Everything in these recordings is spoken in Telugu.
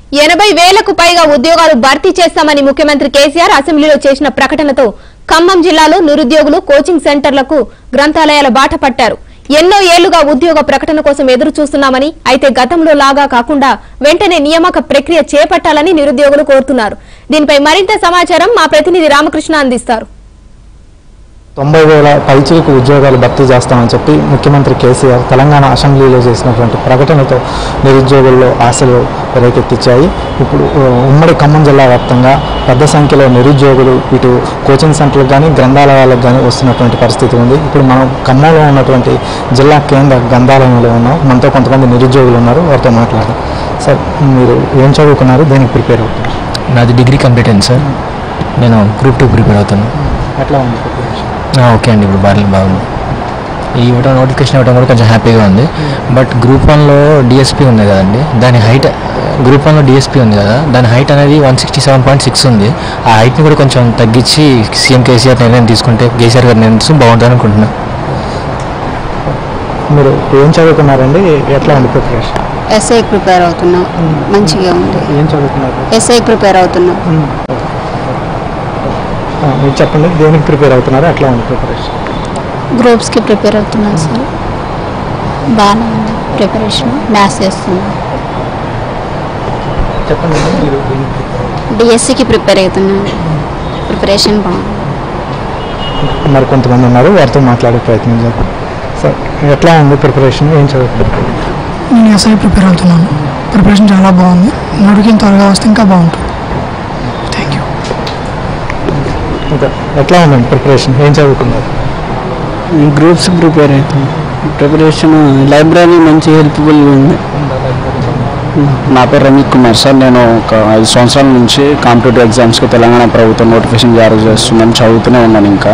ఎనభై వేలకు పైగా ఉద్యోగాలు భర్తీ చేస్తామని ముఖ్యమంత్రి కేసీఆర్ అసెంబ్లీలో చేసిన ప్రకటనతో ఖమ్మం జిల్లాలో నిరుద్యోగులు కోచింగ్ సెంటర్లకు గ్రంథాలయాల బాట పట్టారు ఎన్నో ఏళ్లుగా ఉద్యోగ ప్రకటన కోసం ఎదురు చూస్తున్నామని అయితే గతంలో లాగా కాకుండా వెంటనే నియామక ప్రక్రియ చేపట్టాలని నిరుద్యోగులు కోరుతున్నారు దీనిపై మరింత సమాచారం మా ప్రతినిధి రామకృష్ణ అందిస్తారు తొంభై వేల పైచిలకు ఉద్యోగాలు భర్తీ చేస్తామని చెప్పి ముఖ్యమంత్రి కేసీఆర్ తెలంగాణ అసెంబ్లీలో చేసినటువంటి ప్రకటనతో నిరుద్యోగుల్లో ఆశలు రేకెత్తించాయి ఇప్పుడు ఆ, ఉమ్మడి ఖమ్మం జిల్లా వ్యాప్తంగా పెద్ద సంఖ్యలో నిరుద్యోగులు ఇటు కోచింగ్ సెంటర్లకు కానీ గ్రంథాలయాలకు కానీ వస్తున్నటువంటి పరిస్థితి ఉంది ఇప్పుడు మనం ఖమ్మంలో ఉన్నటువంటి జిల్లా కేంద్ర గ్రంథాలయంలో ఉన్నాం మనతో కొంతమంది నిరుద్యోగులు ఉన్నారు వారితో మాట్లాడదాం సార్ మీరు ఏం చదువుకున్నారు దేనికి ప్రిపేర్ అవుతున్నారు నాది డిగ్రీ కంప్లీట్ అయింది సార్ నేను గ్రూప్ టూ ప్రిపేర్ అవుతాను ఎట్లా ఉంది ప్రిపరేషన్ ఆ, ఓకే అండి ఇప్పుడు బాగా బాగుంది ఈ ఇవ్వడం నోటిఫికేషన్ ఇవ్వడం కూడా కొంచెం హ్యాపీగా ఉంది బట్ గ్రూప్ వన్లో డిఎస్పీ ఉంది కదండి దాని హైట్ గ్రూప్ వన్లో డిఎస్పీ ఉంది కదా దాని హైట్ అనేది one sixty seven point six ఉంది ఆ హైట్ని కూడా కొంచెం తగ్గించి సీఎం కేసీఆర్ నిర్ణయం తీసుకుంటే కేసీఆర్ గారి నిర్ణయం తీసుకుని బాగుంటుంది అనుకుంటున్నాను మీరు ఏం చదువుకున్నారండి ఎట్లా ఉంది ప్రిపరేషన్ ఎస్ఐ ప్రిపేర్ అవుతున్నాం మంచిగా ఉంది ఏం చదువుకున్నారు ఎస్ఐ ప్రిపేర్ అవుతున్నాం ఆ, మీరు చెప్పండి దేనికి ప్రిపేర్ అవుతున్నారు ఎట్లా ఉంది ప్రిపరేషన్ గ్రూప్స్కి ప్రిపేర్ అవుతున్నాం సార్ బాగానే ఉంది ప్రిపరేషన్ మ్యాథ్స్ చేస్తున్నాం చెప్పండి మీరు దేనికి prepare అవుతున్నారు? డిఎస్సికి ప్రిపేర్ అవుతున్నాం ప్రిపరేషన్ బాగుంది మరి కొంతమంది ఉన్నారు వారితో మాట్లాడే ప్రయత్నం చేద్దాం సార్ ఎట్లా ఉంది ప్రిపరేషన్ ఏం చదువుతున్నారు నేను ఎస్ఐ ప్రిపేర్ అవుతున్నాను ప్రిపరేషన్ చాలా బాగుంది నోటికి త్వరగా వస్తే ఇంకా బాగుంటుంది థ్యాంక్ యూ ఇంకా ఎట్లా ఉందండి ప్రిపరేషన్ ఏం చదువుకున్నారు గ్రూప్స్ ప్రిపేర్ అవుతాం ప్రిపరేషన్ లైబ్రరీ మంచి హెల్ప్ఫుల్ ఉంది నా పేరు రమీక్ కుమార్ సార్ నేను ఒక ఐదు సంవత్సరాల నుంచి కాంపిటేటివ్ ఎగ్జామ్స్కి తెలంగాణ ప్రభుత్వం నోటిఫికేషన్ జారీ చేస్తుందని చదువుతూనే ఉన్నాను ఇంకా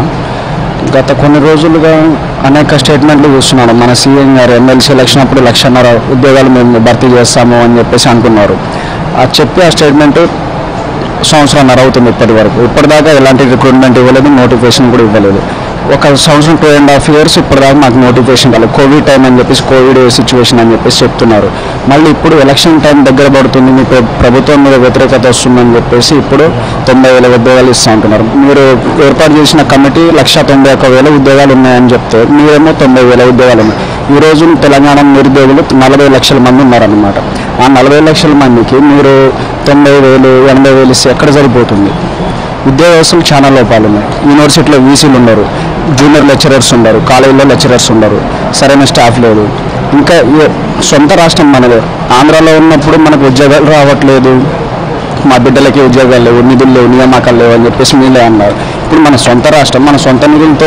గత కొన్ని రోజులుగా అనేక స్టేట్మెంట్లు చూస్తున్నాను మన సీఎం గారు ఎమ్మెల్సీ ఎలక్షన్ అప్పుడు లక్షన్నర ఉద్యోగాలు మేము భర్తీ చేస్తాము అని చెప్పేసి అంటున్నారు అది చెప్పి ఆ స్టేట్మెంట్ సంవత్సరంన్నర అవుతుంది ఇప్పటి వరకు ఇప్పటిదాకా ఎలాంటి రిక్రూట్మెంట్ ఇవ్వలేదు నోటిఫికేషన్ కూడా ఇవ్వలేదు ఒక సంవత్సరం టూ అండ్ హాఫ్ ఇయర్స్ ఇప్పటిదాకా మాకు నోటిఫికేషన్ కాలేదు కోవిడ్ టైం అని చెప్పేసి కోవిడ్ సిచ్యువేషన్ అని చెప్పేసి చెప్తున్నారు మళ్ళీ ఇప్పుడు ఎలక్షన్ టైం దగ్గర పడుతుంది మీ ప్ర- ప్రభుత్వం మీద వ్యతిరేకత వస్తుందని చెప్పేసి ఇప్పుడు తొంభై వేల ఉద్యోగాలు ఇస్తూ ఉంటున్నారు మీరు ఏర్పాటు చేసిన కమిటీ లక్ష తొంభై ఒక్క వేల ఉద్యోగాలు ఉన్నాయని చెప్తే మీరేమో తొంభై వేల ఉద్యోగాలు ఉన్నాయి ఈ రోజు తెలంగాణ నిరుద్యోగులు నలభై లక్షల మంది ఉన్నారన్నమాట ఆ నలభై లక్షల మందికి మీరు తొంభై వేలు ఎనభై వేలు ఇస్తే ఎక్కడ సరిపోతుంది ఉద్యోగస్తులు చాలా లోపాలు ఉన్నాయి యూనివర్సిటీలో వీసీలు ఉన్నారు జూనియర్ లెక్చరర్స్ ఉన్నారు కాలేజీలో లెక్చరర్స్ ఉన్నారు సరైన స్టాఫ్ లేదు ఇంకా ఏ- సొంత రాష్ట్రం మనదే ఆంధ్రాలో ఉన్నప్పుడు మనకు ఉద్యోగాలు రావట్లేదు మా బిడ్డలకి ఉద్యోగాలు లేవు నిధులు లేవు నియామకాలు లేవు అని చెప్పేసి మీలే అన్నారు ఇప్పుడు మన సొంత రాష్ట్రం మన సొంత నిధులతో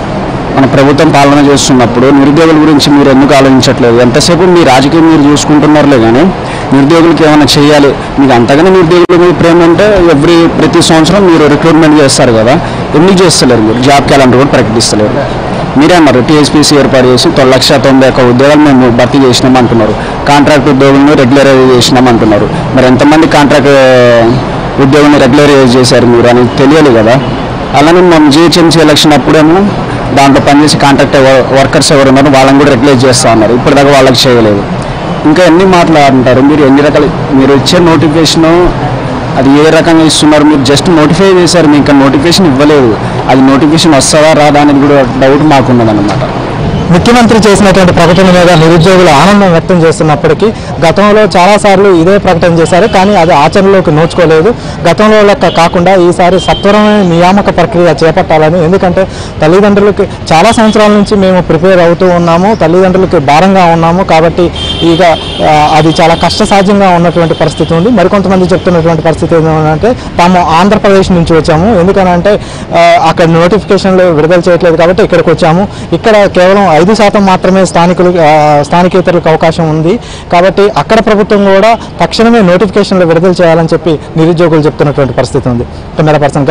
మన ప్రభుత్వం పాలన చేస్తున్నప్పుడు నిరుద్యోగుల గురించి మీరు ఎందుకు ఆలోచించట్లేదు ఎంతసేపు మీ రాజకీయం మీరు చూసుకుంటున్నారులే కానీ నిరుద్యోగులకి ఏమైనా చేయాలి మీకు అంతగానే నిరుద్యోగుల మీద ప్రేమ అంటే ఎవ్రీ ప్రతి సంవత్సరం మీరు రిక్రూట్మెంట్ చేస్తారు కదా ఎందుకు చేస్తలేరు మీరు జాబ్ క్యాలెండర్ కూడా ప్రకటిస్తలేరు మీరే అన్నారు టీఎస్పీసీ ఏర్పాటు చేసి తొమ్మిది లక్ష తొంభై ఒక్క ఉద్యోగాలు మేము భర్తీ చేసినాం అంటున్నారు కాంట్రాక్ట్ ఉద్యోగులను రెగ్యులరైజ్ చేసినాం అంటున్నారు మరి ఎంతమంది కాంట్రాక్ట్ ఉద్యోగులను రెగ్యులరైజ్ చేశారు మీరు అని తెలియాలి కదా అలానే మనం జిహెచ్ఎంసీ ఎలక్షన్ అప్పుడేమో దాంట్లో పనిచేసి కాంట్రాక్ట్ వర్కర్స్ ఎవరు ఉన్నారో వాళ్ళని కూడా రెగ్యులైజ్ చేస్తా ఉన్నారు ఇప్పటిదాకా వాళ్ళకి చేయలేదు ఇంకా ఎన్ని మాట్లాడుతుంటారు మీరు ఎన్ని రకాల మీరు ఇచ్చే నోటిఫికేషన్ అది ఏ రకంగా ఇస్తున్నారు మీరు జస్ట్ నోటిఫై చేశారు మీకు ఇంకా నోటిఫికేషన్ ఇవ్వలేదు అది నోటిఫికేషన్ వస్తుందా రాదా అనేది కూడా డౌట్ మాకున్నదన్నమాట ముఖ్యమంత్రి చేసినటువంటి ప్రకటన మీద నిరుద్యోగులు ఆనందం వ్యక్తం చేస్తున్నప్పటికీ గతంలో చాలాసార్లు ఇదే ప్రకటన చేశారు కానీ అది ఆచరణలోకి నోచుకోలేదు గతంలో లెక్క కాకుండా ఈసారి సత్వరమైన నియామక ప్రక్రియ చేపట్టాలని ఎందుకంటే తల్లిదండ్రులకి చాలా సంవత్సరాల నుంచి మేము ప్రిపేర్ అవుతూ ఉన్నాము తల్లిదండ్రులకి భారంగా ఉన్నాము కాబట్టి ఇక ఆ, అది చాలా కష్టసాధ్యంగా ఉన్నటువంటి పరిస్థితి ఉంది మరికొంతమంది చెప్తున్నటువంటి పరిస్థితి ఏంటంటే తాము ఆంధ్రప్రదేశ్ నుంచి వచ్చాము ఎందుకనంటే ఆ, అక్కడ నోటిఫికేషన్లు విడుదల చేయట్లేదు కాబట్టి ఇక్కడికి వచ్చాము ఇక్కడ కేవలం ఐదు శాతం మాత్రమే స్థానికులు ఆ, స్థానికేతరులకు అవకాశం ఉంది కాబట్టి అక్కడ ప్రభుత్వం కూడా తక్షణమే నోటిఫికేషన్లు విడుదల చేయాలని చెప్పి నిరుద్యోగులు చెప్తున్నటువంటి పరిస్థితి ఉంది కెమెరా పర్సన్